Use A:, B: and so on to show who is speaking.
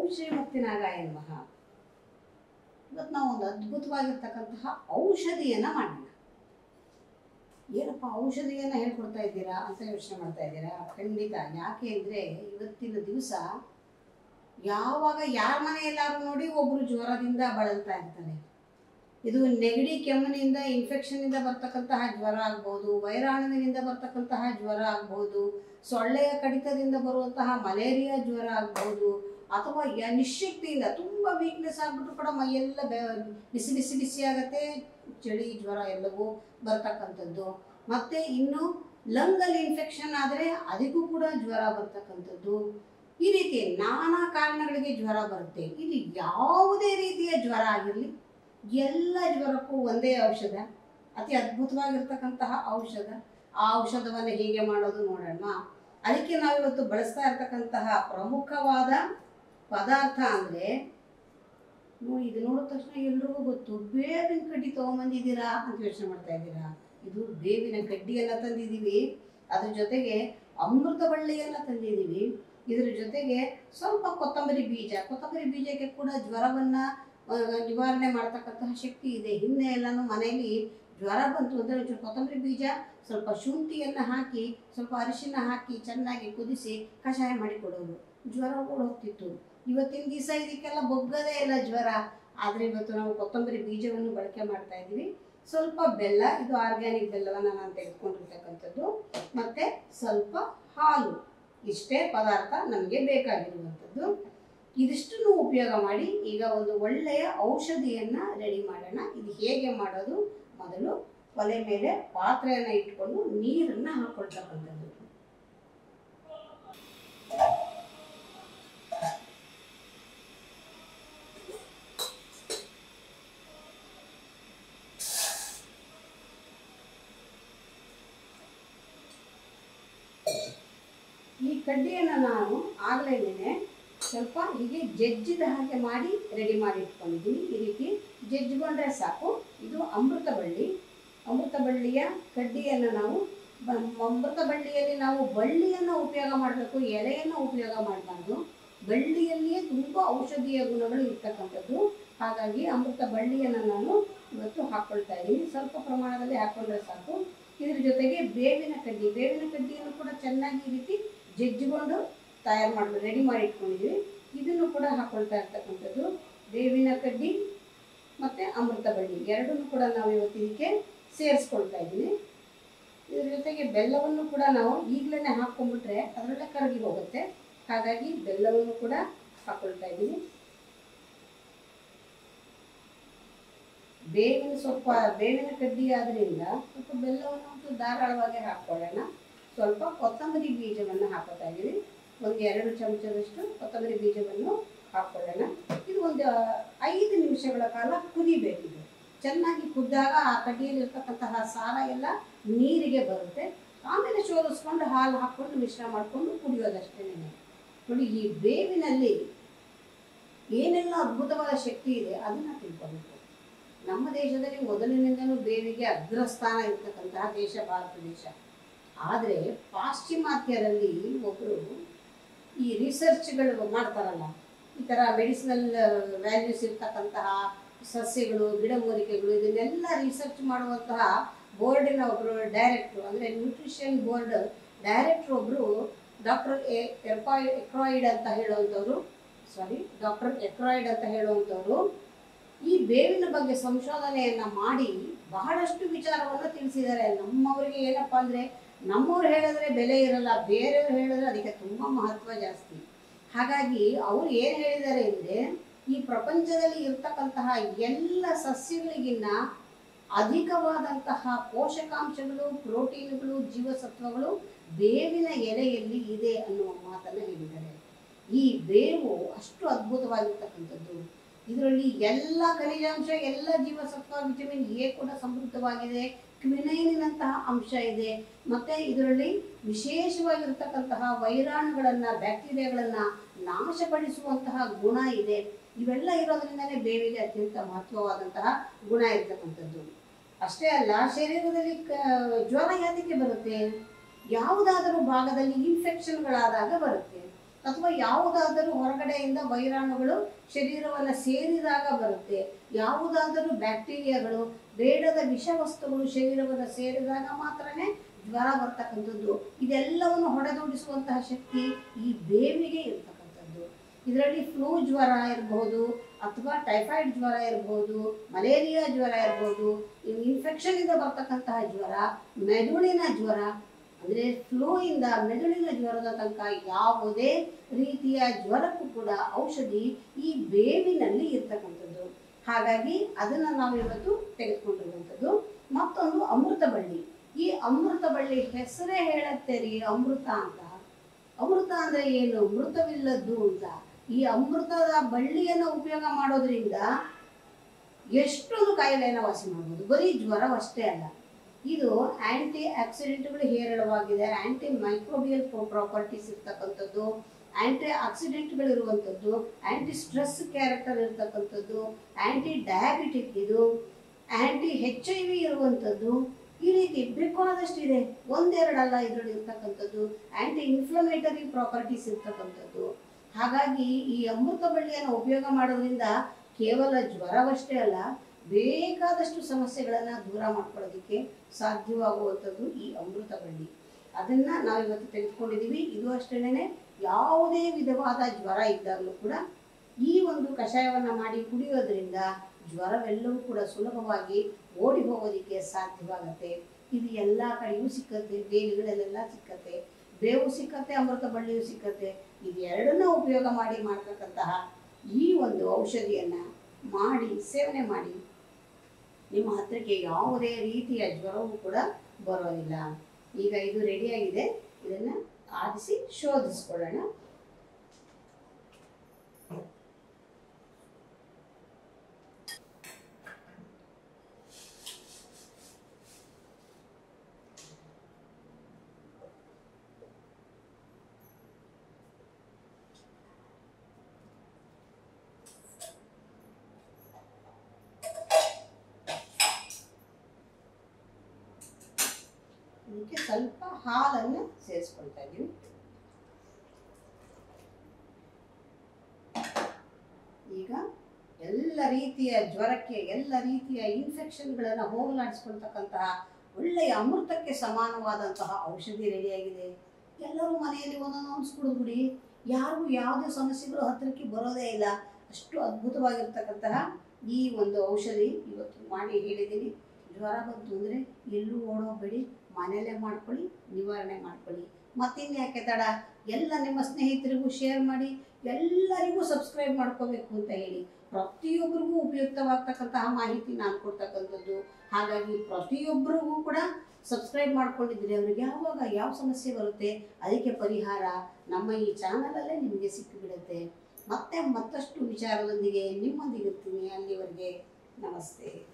A: ಓಂ ಶ್ರೀಮತ್ತಿನಾಗ ಎನ್ಮಃ ಇವತ್ತು ನಾವು ಒಂದು ಅದ್ಭುತವಾಗಿರ್ತಕ್ಕಂತಹ ಔಷಧಿಯನ್ನ ಮಾಡೋಣ ಏನಪ್ಪ ಔಷಧಿಯನ್ನ ಹೇಳ್ಕೊಡ್ತಾ ಇದ್ದೀರಾ ಅಂತ ಯೋಚನೆ ಮಾಡ್ತಾ ಇದ್ದೀರಾ ಖಂಡಿತ ಯಾಕೆ ಅಂದ್ರೆ ಇವತ್ತಿನ ದಿವಸ ಯಾವಾಗ ಯಾರ ಮನೆಯಲ್ಲಾದ್ರೂ ನೋಡಿ ಒಬ್ರು ಜ್ವರದಿಂದ ಬಳಲ್ತಾ ಇರ್ತಾರೆ ಇದು ನೆಗಡಿ ಕೆಮ್ಮಿನಿಂದ ಇನ್ಫೆಕ್ಷನ್ನಿಂದ ಬರ್ತಕ್ಕಂತಹ ಜ್ವರ ಆಗ್ಬೋದು ವೈರಾಣುವಿನಿಂದ ಬರ್ತಕ್ಕಂತಹ ಜ್ವರ ಆಗ್ಬೋದು ಸೊಳ್ಳೆಯ ಕಡಿತದಿಂದ ಬರುವಂತಹ ಮಲೇರಿಯಾ ಜ್ವರ ಆಗ್ಬೋದು ಅಥವಾ ಯ ನಿಶ್ಶಕ್ತಿಯಿಂದ ತುಂಬ ವೀಕ್ನೆಸ್ ಆಗ್ಬಿಟ್ಟು ಕೂಡ ಮೈಯೆಲ್ಲ ಬೆ ಬಿಸಿ ಬಿಸಿ ಬಿಸಿ ಆಗತ್ತೆ ಚಳಿ ಜ್ವರ ಎಲ್ಲವೂ ಬರ್ತಕ್ಕಂಥದ್ದು ಮತ್ತೆ ಇನ್ನು ಲಂಗಲ್ಲಿ ಇನ್ಫೆಕ್ಷನ್ ಆದರೆ ಅದಕ್ಕೂ ಕೂಡ ಜ್ವರ ಬರ್ತಕ್ಕಂಥದ್ದು ಈ ರೀತಿ ನಾನಾ ಕಾರಣಗಳಿಗೆ ಜ್ವರ ಬರುತ್ತೆ ಇದು ಯಾವುದೇ ರೀತಿಯ ಜ್ವರ ಆಗಿರಲಿ ಎಲ್ಲ ಜ್ವರಕ್ಕೂ ಒಂದೇ ಔಷಧ ಅತಿ ಅದ್ಭುತವಾಗಿರ್ತಕ್ಕಂತಹ ಔಷಧ ಆ ಔಷಧವನ್ನು ಹೇಗೆ ಮಾಡೋದು ನೋಡೋಣ ಅದಕ್ಕೆ ನಾವಿವತ್ತು ಬಳಸ್ತಾ ಇರ್ತಕ್ಕಂತಹ ಪ್ರಮುಖವಾದ ಪದಾರ್ಥ ಅಂದರೆ ಇದು ನೋಡಿದ ತಕ್ಷಣ ಎಲ್ರಿಗೂ ಗೊತ್ತು ಬೇವಿನ ಕಡ್ಡಿ ತೊಗೊಂಬಂದಿದ್ದೀರಾ ಅಂತ ಯೋಚನೆ ಮಾಡ್ತಾ ಇದ್ದೀರಾ ಇದು ಬೇವಿನ ಕಡ್ಡಿಯನ್ನ ತಂದಿದ್ದೀವಿ ಅದ್ರ ಜೊತೆಗೆ ಅಮೃತ ಬಳ್ಳಿಯನ್ನ ತಂದಿದ್ದೀವಿ ಇದ್ರ ಜೊತೆಗೆ ಸ್ವಲ್ಪ ಕೊತ್ತಂಬರಿ ಬೀಜ ಕೊತ್ತಂಬರಿ ಬೀಜಕ್ಕೆ ಕೂಡ ಜ್ವರವನ್ನ ಆ, ನಿವಾರಣೆ ಮಾಡ್ತಕ್ಕಂತಹ ಶಕ್ತಿ ಇದೆ ಹಿಂದೆ ಎಲ್ಲಾನು ಮನೆಯಲ್ಲಿ ಜ್ವರ ಬಂತು ಅಂದರೆ ಒಂಚೂರು ಕೊತ್ತಂಬರಿ ಬೀಜ ಸ್ವಲ್ಪ ಶುಂಠಿಯನ್ನು ಹಾಕಿ ಸ್ವಲ್ಪ ಅರಿಶಿನ ಹಾಕಿ ಚೆನ್ನಾಗಿ ಕುದಿಸಿ ಕಷಾಯ ಮಾಡಿ ಕೊಡೋರು ಜ್ವರ ಓಡ್ ಹೋಗ್ತಿತ್ತು ಇವತ್ತಿನ ದಿವಸ ಇದಕ್ಕೆಲ್ಲ ಬೊಗ್ಗದೇ ಇಲ್ಲ ಜ್ವರ ಆದರೆ ಇವತ್ತು ನಾವು ಕೊತ್ತಂಬರಿ ಬೀಜವನ್ನು ಬಳಕೆ ಮಾಡ್ತಾ ಇದ್ದೀವಿ ಸ್ವಲ್ಪ ಬೆಲ್ಲ ಇದು ಆರ್ಗ್ಯಾನಿಕ್ ಬೆಲ್ಲವನ್ನು ನಾನು ತೆಗೆದುಕೊಂಡಿರ್ತಕ್ಕಂಥದ್ದು ಮತ್ತು ಸ್ವಲ್ಪ ಹಾಲು ಇಷ್ಟೇ ಪದಾರ್ಥ ನಮಗೆ ಬೇಕಾಗಿರುವಂಥದ್ದು ಇದಿಷ್ಟನ್ನು ಉಪಯೋಗ ಮಾಡಿ ಈಗ ಒಂದು ಒಳ್ಳೆಯ ಔಷಧಿಯನ್ನ ರೆಡಿ ಮಾಡೋಣ ಇದು ಹೇಗೆ ಮಾಡೋದು ಮೊದಲು ಒಲೆ ಮೇಲೆ ಪಾತ್ರೆಯನ್ನ ಇಟ್ಕೊಂಡು ನೀರನ್ನ ಹಾಕೊಳ್ತಕ್ಕಂಥದ್ದು ಈ ಕಡ್ಡಿಯನ್ನು ನಾನು ಆಗಲೇನೆ ಸ್ವಲ್ಪ ಹೀಗೆ ಜಜ್ಜಿದ ಹಾಗೆ ಮಾಡಿ ರೆಡಿ ಮಾಡಿ ಇಟ್ಕೊಂಡಿದ್ದೀನಿ ಈ ರೀತಿ ಜಜ್ಜಿಕೊಂಡ್ರೆ ಸಾಕು ಇದು ಅಮೃತ ಬಳ್ಳಿ ಅಮೃತ ಬಳ್ಳಿಯ ಕಡ್ಡಿಯನ್ನು ನಾವು ಬ- ಅಮೃತ ಬಳ್ಳಿಯಲ್ಲಿ ನಾವು ಬಳ್ಳಿಯನ್ನು ಉಪಯೋಗ ಮಾಡಬೇಕು ಎಲೆಯನ್ನು ಉಪಯೋಗ ಮಾಡಬಾರ್ದು ಬಳ್ಳಿಯಲ್ಲಿಯೇ ತುಂಬ ಔಷಧೀಯ ಗುಣಗಳು ಇರ್ತಕ್ಕಂಥದ್ದು ಹಾಗಾಗಿ ಅಮೃತ ಬಳ್ಳಿಯನ್ನು ನಾನು ಇವತ್ತು ಹಾಕ್ಕೊಳ್ತಾ ಇದ್ದೀನಿ ಸ್ವಲ್ಪ ಪ್ರಮಾಣದಲ್ಲಿ ಹಾಕ್ಕೊಂಡ್ರೆ ಸಾಕು ಇದ್ರ ಜೊತೆಗೆ ಬೇವಿನ ಕಡ್ಡಿ ಬೇವಿನ ಕಡ್ಡಿಯನ್ನು ಕೂಡ ಚೆನ್ನಾಗಿ ಈ ರೀತಿ ಜಜ್ಜಿಕೊಂಡು ತಯಾರು ಮಾಡಿ ರೆಡಿ ಮಾಡಿ ಇಟ್ಕೊಂಡಿದ್ದೀವಿ ಇದನ್ನು ಕೂಡ ಹಾಕ್ಕೊಳ್ತಾ ಇರ್ತಕ್ಕಂಥದ್ದು ಬೇವಿನ ಕಡ್ಡಿ ಮತ್ತು ಅಮೃತ ಬಳ್ಳಿ ಎರಡನ್ನೂ ಕೂಡ ನಾವು ಇವತ್ತು ಇದಕ್ಕೆ ಸೇರಿಸ್ಕೊಳ್ತಾ ಇದ್ದೀವಿ ಇದ್ರ ಜೊತೆಗೆ ಬೆಲ್ಲವನ್ನು ಕೂಡ ನಾವು ಈಗಲೇ ಹಾಕ್ಕೊಂಡ್ಬಿಟ್ರೆ ಅದರಲ್ಲೇ ಕರಗಿ ಹೋಗುತ್ತೆ ಹಾಗಾಗಿ ಬೆಲ್ಲವನ್ನು ಕೂಡ ಹಾಕ್ಕೊಳ್ತಾ ಇದ್ದೀವಿ ಬೇವಿನ ಸ್ವಲ್ಪ ಬೇವಿನ ಕಡ್ಡಿ ಆದ್ರಿಂದ ಸ್ವಲ್ಪ ಬೆಲ್ಲವನ್ನು ಒಂಚೂರು ಧಾರಾಳವಾಗಿ ಹಾಕ್ಕೊಳ್ಳೋಣ ಸ್ವಲ್ಪ ಕೊತ್ತಂಬರಿ ಬೀಜವನ್ನು ಹಾಕೋತಾ ಇದ್ದೀವಿ ಒಂದು ಎರಡು ಚಮಚದಷ್ಟು ಕೊತ್ತಂಬರಿ ಬೀಜವನ್ನು ಹಾಕ್ಕೊಳ್ಳೋಣ ಇದು ಒಂದು ಐದು ನಿಮಿಷಗಳ ಕಾಲ ಕುದಿಬೇಕಿದೆ ಚೆನ್ನಾಗಿ ಕುದ್ದಾಗ ಆ ಕಡ್ಡಿಯಲ್ಲಿರ್ತಕ್ಕಂತಹ ಸಾರ ಎಲ್ಲ ನೀರಿಗೆ ಬರುತ್ತೆ ಆಮೇಲೆ ಶೋಧಿಸ್ಕೊಂಡು ಹಾಲು ಹಾಕ್ಕೊಂಡು ಮಿಶ್ರ ಮಾಡಿಕೊಂಡು ಕುಡಿಯೋದಷ್ಟೇ ನೋಡಿ ಈ ಬೇವಿನಲ್ಲಿ ಏನೆಲ್ಲ ಅದ್ಭುತವಾದ ಶಕ್ತಿ ಇದೆ ಅದನ್ನು ತಿಳ್ಕೊಬೇಕು ನಮ್ಮ ದೇಶದಲ್ಲಿ ಮೊದಲಿನಿಂದಲೂ ಬೇವಿಗೆ ಅಗ್ರಸ್ಥಾನ ಇರ್ತಕ್ಕಂತಹ ದೇಶ ಭಾರತ ದೇಶ ಆದರೆ ಪಾಶ್ಚಿಮಾತ್ಯರಲ್ಲಿ ಒಬ್ಬರು ಈ ರಿಸರ್ಚ್ಗಳು ಮಾಡ್ತಾರಲ್ಲ ಈ ಥರ ಮೆಡಿಸಿನಲ್ ವ್ಯಾಲ್ಯೂಸ್ ಇರ್ತಕ್ಕಂತಹ ಸಸ್ಯಗಳು ಗಿಡಮೂಲಿಕೆಗಳು ಇದನ್ನೆಲ್ಲ ರಿಸರ್ಚ್ ಮಾಡುವಂತಹ ಬೋರ್ಡಿನ ಒಬ್ಬರು ಡೈರೆಕ್ಟ್ರು ಅಂದರೆ ನ್ಯೂಟ್ರಿಷನ್ ಬೋರ್ಡ್ ಡೈರೆಕ್ಟ್ರ್ ಒಬ್ಬರು ಡಾಕ್ಟರ್ ಎರ್ಪಾಯ್ ಎಕ್ರಾಯ್ಡ್ ಅಂತ ಹೇಳುವಂಥವ್ರು ಸಾರಿ ಡಾಕ್ಟರ್ ಎಕ್ರಾಯ್ಡ್ ಅಂತ ಹೇಳುವಂಥವ್ರು ಈ ಬೇವಿನ ಬಗ್ಗೆ ಸಂಶೋಧನೆಯನ್ನ ಮಾಡಿ ಬಹಳಷ್ಟು ವಿಚಾರವನ್ನು ತಿಳಿಸಿದ್ದಾರೆ ನಮ್ಮವರಿಗೆ ಏನಪ್ಪಾ ಅಂದ್ರೆ ನಮ್ಮವ್ರು ಹೇಳಿದ್ರೆ ಬೆಲೆ ಇರಲ್ಲ ಬೇರೆಯವ್ರು ಹೇಳಿದ್ರೆ ಅದಕ್ಕೆ ತುಂಬಾ ಮಹತ್ವ ಜಾಸ್ತಿ ಹಾಗಾಗಿ ಅವ್ರು ಏನು ಹೇಳಿದ್ದಾರೆ ಅಂದರೆ ಈ ಪ್ರಪಂಚದಲ್ಲಿ ಇರ್ತಕ್ಕಂತಹ ಎಲ್ಲ ಸಸ್ಯಗಳಿಗಿನ್ನ ಅಧಿಕವಾದಂತಹ ಪೋಷಕಾಂಶಗಳು ಪ್ರೋಟೀನ್ಗಳು ಜೀವಸತ್ವಗಳು ಬೇವಿನ ಎಲೆಯಲ್ಲಿ ಇದೆ ಅನ್ನುವ ಮಾತನ್ನು ಹೇಳಿದ್ದಾರೆ ಈ ಬೇವು ಅಷ್ಟು ಅದ್ಭುತವಾಗಿರ್ತಕ್ಕಂಥದ್ದು ಇದರಲ್ಲಿ ಎಲ್ಲ ಖನಿಜಾಂಶ ಎಲ್ಲ ಜೀವಸತ್ವ ವಿಟಮಿನ್ ಎ ಕೂಡ ಸಮೃದ್ಧವಾಗಿದೆ ಕ್ವಿನೈನಿನಂತಹ ಅಂಶ ಇದೆ ಮತ್ತೆ ಇದರಲ್ಲಿ ವಿಶೇಷವಾಗಿರ್ತಕ್ಕಂತಹ ವೈರಾಣುಗಳನ್ನ ಬ್ಯಾಕ್ಟೀರಿಯಾಗಳನ್ನ ನಾಶಪಡಿಸುವಂತಹ ಗುಣ ಇದೆ ಇವೆಲ್ಲ ಇರೋದ್ರಿಂದನೇ ಬೇವಿಗೆ ಅತ್ಯಂತ ಮಹತ್ವವಾದಂತಹ ಗುಣ ಇರ್ತಕ್ಕಂಥದ್ದು ಅಷ್ಟೇ ಅಲ್ಲ ಶರೀರದಲ್ಲಿ ಕ- ಜ್ವರ ಯಾತಕ್ಕೆ ಬರುತ್ತೆ ಯಾವುದಾದರೂ ಭಾಗದಲ್ಲಿ ಇನ್ಫೆಕ್ಷನ್ಗಳಾದಾಗ ಬರುತ್ತೆ ಅಥವಾ ಯಾವುದಾದರೂ ಹೊರಗಡೆಯಿಂದ ವೈರಾಣುಗಳು ಶರೀರವನ್ನು ಸೇರಿದಾಗ ಬರುತ್ತೆ ಯಾವುದಾದರೂ ಬ್ಯಾಕ್ಟೀರಿಯಾಗಳು ಬೇಡದ ವಿಷವಸ್ತುಗಳು ಶರೀರವನ್ನು ಸೇರಿದಾಗ ಮಾತ್ರನೇ ಜ್ವರ ಬರ್ತಕ್ಕಂಥದ್ದು ಇದೆಲ್ಲವನ್ನು ಹೊಡೆದೋಡಿಸುವಂತಹ ಶಕ್ತಿ ಈ ಬೇವಿಗೆ ಇರ್ತಕ್ಕಂಥದ್ದು ಇದರಲ್ಲಿ ಫ್ಲೂ ಜ್ವರ ಇರಬಹುದು ಅಥವಾ ಟೈಫಾಯ್ಡ್ ಜ್ವರ ಇರಬಹುದು ಮಲೇರಿಯಾ ಜ್ವರ ಇರಬಹುದು ಇನ್ಫೆಕ್ಷನ್ ಇಂದ ಬರ್ತಕ್ಕಂತಹ ಜ್ವರ ಮೆದುಳಿನ ಜ್ವರ ಅಂದರೆ ಫ್ಲೂ ಇಂದ ಮೆದುಳಿನ ಜ್ವರದ ತನಕ ಯಾವುದೇ ರೀತಿಯ ಜ್ವರಕ್ಕೂ ಕೂಡ ಔಷಧಿ ಈ ಬೇವಿನಲ್ಲಿ ಇರ್ತಕ್ಕಂಥದ್ದು ಹಾಗಾಗಿ ಅದನ್ನು ನಾವು ಇವತ್ತು ತೆಗೆದುಕೊಂಡಿರುವಂಥದ್ದು ಮತ್ತೊಂದು ಅಮೃತ ಬಳ್ಳಿ ಈ ಅಮೃತ ಬಳ್ಳಿ ಹೆಸರೇ ಹೇಳತ್ತೆ ರೀ ಅಮೃತ ಅಂತ ಅಮೃತ ಅಂದ್ರೆ ಏನು ಮೃತವಿಲ್ಲದ್ದು ಅಂತ ಈ ಅಮೃತದ ಬಳ್ಳಿಯನ್ನು ಉಪಯೋಗ ಮಾಡೋದ್ರಿಂದ ಎಷ್ಟೊಂದು ಕಾಯಿಲೆಯನ್ನು ವಾಸಿ ಮಾಡ್ಬೋದು ಬರೀ ಜ್ವರವಷ್ಟೇ ಅಲ್ಲ ಇದು ಆಂಟಿ ಆಕ್ಸಿಡೆಂಟ್ಗಳು ಹೇರಳವಾಗಿದೆ ಆಂಟಿ ಮೈಕ್ರೋಬಿಯಲ್ ಪ್ರಾಪರ್ಟೀಸ್ ಇರ್ತಕ್ಕಂಥದ್ದು ಆಂಟಿ ಆಕ್ಸಿಡೆಂಟ್ಗಳಿರುವಂಥದ್ದು ಆಂಟಿ ಸ್ಟ್ರೆಸ್ ಕ್ಯಾರೆಕ್ಟರ್ ಇರ್ತಕ್ಕಂಥದ್ದು ಆಂಟಿ ಡಯಾಬಿಟಿಕ್ ಇದು ಆಂಟಿ ಹೆಚ್ ಐ ವಿ ಇರುವಂಥದ್ದು ಈ ರೀತಿ ಬೇಕಾದಷ್ಟು ಇದೆ ಒಂದೆರಡಲ್ಲ ಇದರಲ್ಲಿ ಇರ್ತಕ್ಕಂಥದ್ದು ಆಂಟಿ ಇನ್ಫ್ಲಮೇಟರಿ ಪ್ರಾಪರ್ಟೀಸ್ ಇರ್ತಕ್ಕಂಥದ್ದು ಹಾಗಾಗಿ ಈ ಅಮೃತ ಬಳ್ಳಿಯನ್ನು ಉಪಯೋಗ ಮಾಡೋದ್ರಿಂದ ಕೇವಲ ಜ್ವರವಷ್ಟೇ ಅಲ್ಲ ಬೇಕಾದಷ್ಟು ಸಮಸ್ಯೆಗಳನ್ನು ದೂರ ಮಾಡ್ಕೊಳ್ಳೋದಕ್ಕೆ ಸಾಧ್ಯವಾಗುವಂಥದ್ದು ಈ ಅಮೃತ ಬಳ್ಳಿ ಅದನ್ನ ನಾವು ಇವತ್ತು ತೆಗೆದುಕೊಂಡಿದ್ದೀವಿ ಇದು ಅಷ್ಟೇನೆ ಯಾವುದೇ ವಿಧವಾದ ಜ್ವರ ಇದ್ದಾಗಲೂ ಕೂಡ ಈ ಒಂದು ಕಷಾಯವನ್ನು ಮಾಡಿ ಕುಡಿಯೋದ್ರಿಂದ ಜ್ವರವೆಲ್ಲವೂ ಕೂಡ ಸುಲಭವಾಗಿ ಓಡಿ ಹೋಗೋದಕ್ಕೆ ಸಾಧ್ಯವಾಗತ್ತೆ ಇದು ಎಲ್ಲ ಕಡೆಯೂ ಸಿಕ್ಕತ್ತೆ ಬೇವಿಗಳಲ್ಲೆಲ್ಲ ಸಿಕ್ಕತ್ತೆ ಬೇವು ಸಿಕ್ಕತ್ತೆ ಅಮೃತ ಬಳ್ಳಿಯೂ ಸಿಕ್ಕತ್ತೆ ಇದು ಎರಡನ್ನ ಉಪಯೋಗ ಮಾಡಿ ಮಾಡ್ತಕ್ಕಂತಹ ಈ ಒಂದು ಔಷಧಿಯನ್ನು ಮಾಡಿ ಸೇವನೆ ಮಾಡಿ ನಿಮ್ಮ ಹತ್ತಿರಕ್ಕೆ ಯಾವುದೇ ರೀತಿಯ ಜ್ವರವೂ ಕೂಡ ಬರೋದಿಲ್ಲ ಈಗ ಇದು ರೆಡಿಯಾಗಿದೆ ಇದನ್ನು ಆರಿಸಿ ಶೋಧಿಸ್ಕೊಳ್ಳೋಣ ಇದಕ್ಕೆ ಸ್ವಲ್ಪ ಹಾಲನ್ನು ಸೇರಿಸ್ಕೊಳ್ತಾ ಇದ್ದೀವಿ ಈಗ ಎಲ್ಲ ರೀತಿಯ ಜ್ವರಕ್ಕೆ ಎಲ್ಲ ರೀತಿಯ ಇನ್ಫೆಕ್ಷನ್ಗಳನ್ನು ಹೋಗಲಾಡಿಸ್ಕೊಳ್ತಕ್ಕಂತಹ ಒಳ್ಳೆಯ ಅಮೃತಕ್ಕೆ ಸಮಾನವಾದಂತಹ ಔಷಧಿ ರೆಡಿಯಾಗಿದೆ ಎಲ್ಲರೂ ಮನೆಯಲ್ಲಿ ಒಂದೊಂದು ಔನ್ಸ್ ಕುಡಿದ್ಬಿಡಿ ಯಾರಿಗೂ ಯಾವುದೇ ಸಮಸ್ಯೆಗಳು ಹತ್ತಿರಕ್ಕೆ ಬರೋದೇ ಇಲ್ಲ ಅಷ್ಟು ಅದ್ಭುತವಾಗಿರ್ತಕ್ಕಂತಹ ಈ ಒಂದು ಔಷಧಿ ಇವತ್ತು ಮಾಡಿ ಹೇಳಿದ್ದೀನಿ ಜ್ವರ ಬಂತು ಅಂದರೆ ಎಲ್ಲೂ ಓಡೋಗ್ಬೇಡಿ ಮನೆಯಲ್ಲೇ ಮಾಡ್ಕೊಳ್ಳಿ ನಿವಾರಣೆ ಮಾಡ್ಕೊಳ್ಳಿ ಮತ್ತಿನ್ಯಾಕೆ ತಡ ಎಲ್ಲ ನಿಮ್ಮ ಸ್ನೇಹಿತರಿಗೂ ಶೇರ್ ಮಾಡಿ ಎಲ್ಲರಿಗೂ ಸಬ್ಸ್ಕ್ರೈಬ್ ಮಾಡ್ಕೋಬೇಕು ಅಂತ ಹೇಳಿ ಪ್ರತಿಯೊಬ್ಬರಿಗೂ ಉಪಯುಕ್ತವಾಗ್ತಕ್ಕಂತಹ ಮಾಹಿತಿ ನಾನು ಕೊಡ್ತಕ್ಕಂಥದ್ದು ಹಾಗಾಗಿ ಪ್ರತಿಯೊಬ್ಬರಿಗೂ ಕೂಡ ಸಬ್ಸ್ಕ್ರೈಬ್ ಮಾಡ್ಕೊಂಡಿದ್ರೆ ಅವ್ರಿಗೆ ಯಾವಾಗ ಯಾವ ಸಮಸ್ಯೆ ಬರುತ್ತೆ ಅದಕ್ಕೆ ಪರಿಹಾರ ನಮ್ಮ ಈ ಚಾನಲಲ್ಲೇ ನಿಮಗೆ ಸಿಕ್ಕಿಬಿಡುತ್ತೆ ಮತ್ತೆ ಮತ್ತಷ್ಟು ವಿಚಾರದೊಂದಿಗೆ ನಿಮ್ಮೊಂದಿಗೆ ಇರ್ತೀನಿ ಅಲ್ಲಿವರೆಗೆ ನಮಸ್ತೆ